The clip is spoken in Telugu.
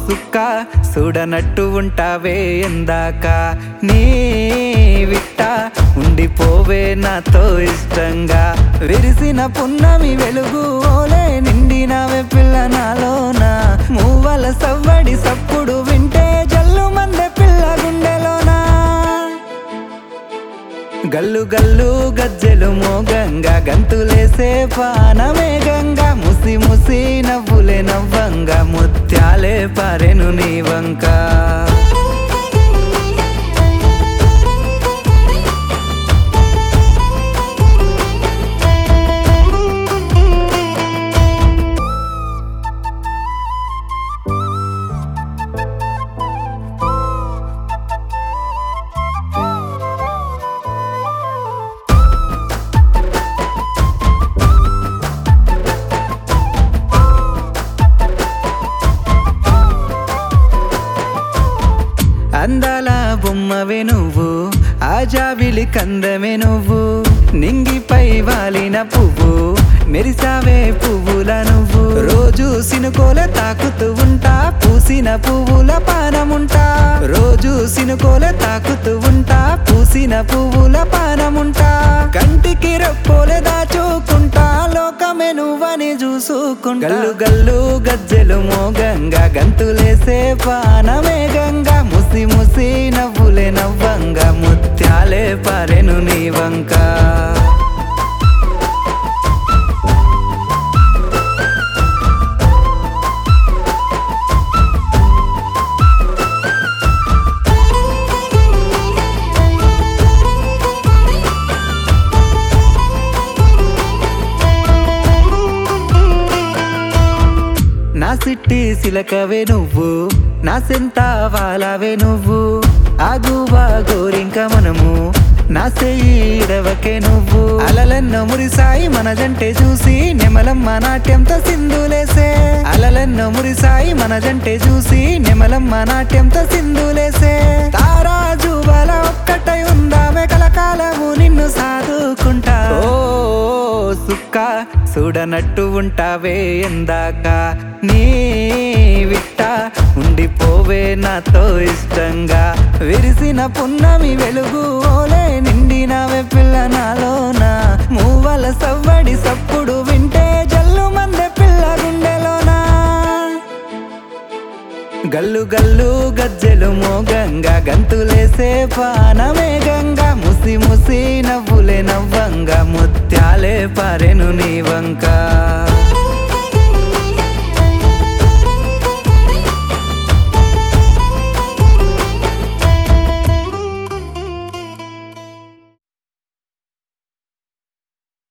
సుక్క చూడనట్టు ఉంటావే ఎందాక నీ విట్ట ఉండిపోవే నాతో ఇష్టంగా విరిసిన పున్నమి వెలుగు ఓలే నిండినవే పిల్ల నాలోన మూవల సవ్వడి సప్పుడు వింటే జల్లు మందే పిల్ల గుండెలోనా గల్లు గల్లు గజ్జెలు మోగంగా గంతులేసే పానమే గంగా ముసి ముసి నవ్వులే నవ్వంగా ముత్యాలే పారెను నీ వంక అందాల బొమ్మవే నువ్వు ఆజావిలి కందమే నువ్వు నింగిపై వాలిన పువ్వు మెరిసావే పువ్వుల నువ్వు రోజు సినుకోల తాకుతూ ఉంటా పూసిన పువ్వుల పానముంటా రోజు సినుకోల తాకుతూ ఉంటా పూసిన పువ్వుల పానముంటా కంటికి రెప్పోలే దాచుకుంటా లోకమే నువ్వని చూసుకుంటా గల్లు గల్లు గజ్జెలు మోగంగా గంతులేసే పానమే గంగా ముసి ముసి నవ్వులే నవ్వంగా ముత్యాలే పారెను నీ వంక నా సిట్టి సిలకవే నువ్వు నా సెంత వాలావే నువ్వు ఆగువా గోరింక మనము నా సెయ్యి ఇడవకే నువ్వు అలలెన్నో మురిసాయి మన జంటే చూసి నెమలమ్మ నాట్యంతో సింధులేసే అలలెన్నో మురిసాయి మన జంటే చూసి నెమలమ్మ నాట్యంతో సింధులేసే తారాజు బల ఒక్కటై ఉందామే కలకాలము నిన్ను సాదుకుంటా ఓ సుక్క చూడనట్టు ఉంటావే ఎందాక నీ విట్ట ఉండిపోవే నాతో ఇష్టంగా విరిసిన పున్నమి వెలుగు ఓలే నిండినవే పిల్ల నాలోన మూవల సవ్వడి సప్పుడు వింటే జల్లు మందే పిల్ల గుండెలోనా గల్లు గల్లు గజ్జెలు మోగంగా గంతులేసే పానమే గంగా ముసి ముసి నవ్వులే నవ్వంగా ముత్యాలే పారెను నీ వంక